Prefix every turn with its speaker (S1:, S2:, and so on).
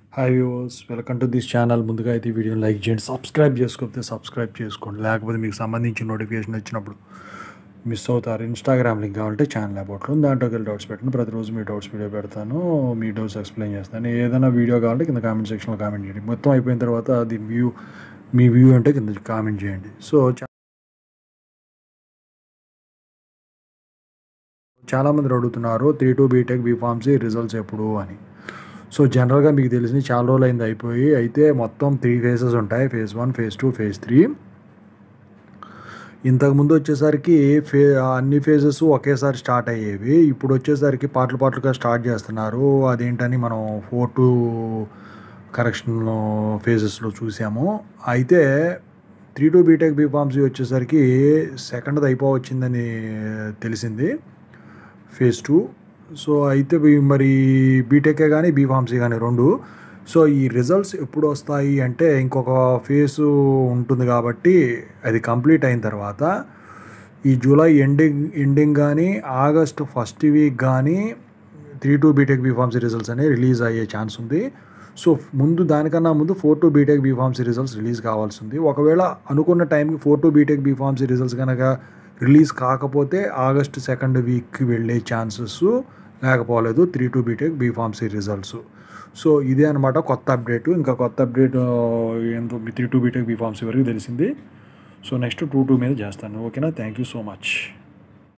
S1: hi viewers welcome to this channel ముందుగా అయితే ఈ వీడియోని లైక్ చేయండి సబ్స్క్రైబ్ చేసుకోకపోతే సబ్స్క్రైబ్ చేసుకోండి లేకపోతే మీకు సంబంధించిన నోటిఫికేషన్ వచ్చినప్పుడు మిస్ అవుతారు ఇన్స్టాగ్రామ్ లింక్ కావాలంటే ఛానల్ అబౌట్లో దాంట్లోకి వెళ్ళి డౌట్స్ పెట్టండి ప్రతిరోజు మీ డౌట్స్ వీడియో పెడతాను మీ డౌట్స్ ఎక్స్ప్లెయిన్ చేస్తాను ఏదైనా వీడియో కావాలంటే కింద కామెంట్ సెక్షన్లో కామెంట్ చేయండి మొత్తం అయిపోయిన తర్వాత అది వ్యూ మీ వ్యూ అంటే కింద కామెంట్ చేయండి సో చాలామంది అడుగుతున్నారు three two BTech BPharmacy results ఎప్పుడు అని సో జనరల్గా మీకు తెలిసింది చాలా రోజులు అయింది అయిపోయి అయితే మొత్తం త్రీ ఫేజెస్ ఉంటాయి phase one phase two phase three ఇంతకుముందు వచ్చేసరికి ఫే అన్ని ఫేజెస్ ఒకేసారి స్టార్ట్ అయ్యేవి ఇప్పుడు వచ్చేసరికి పాటలు పాటలుగా స్టార్ట్ చేస్తున్నారు అదేంటని మనం ఫోర్ టు కరెక్షన్ ఫేజెస్లో చూసాము అయితే త్రీ టూ బీటెక్ బీఫార్మసీ వచ్చేసరికి సెకండ్ది అయిపోవచ్చిందని తెలిసింది ఫేజ్ టూ సో అయితే వీ- మరి బీటెకే కానీ బీఫార్మసీ కానీ రెండు సో ఈ రిజల్ట్స్ ఎప్పుడు వస్తాయి అంటే ఇంకొక ఫేజ్ ఉంటుంది కాబట్టి అది కంప్లీట్ అయిన తర్వాత ఈ జూలై ఎండింగ్ ఎండింగ్ కానీ ఆగస్ట్ ఫస్ట్ వీక్ కానీ three two BTech BPharmacy results అనేవి రిలీజ్ అయ్యే ఛాన్స్ ఉంది సో ముందు దానికన్నా ముందు four two BTech BPharmacy results release కావాల్సి ఉంది ఒకవేళ అనుకున్న టైంకి four two BTech BPharmacy results కనుక రిలీజ్ కాకపోతే ఆగస్ట్ సెకండ్ వీక్కి వెళ్ళే ఛాన్సెస్ లేకపోలేదు three two BTech BPharmacy results so ఇదే అనమాట కొత్త అప్డేట్ ఇంకా కొత్త అప్డేట్ ఏంటో త్రీ టూ బీటెక్ బీఫార్మసీ వరకు తెలిసింది సో నెక్స్ట్ టూ టూ మీద చేస్తాను ఓకేనా థ్యాంక్ యూ సో మచ్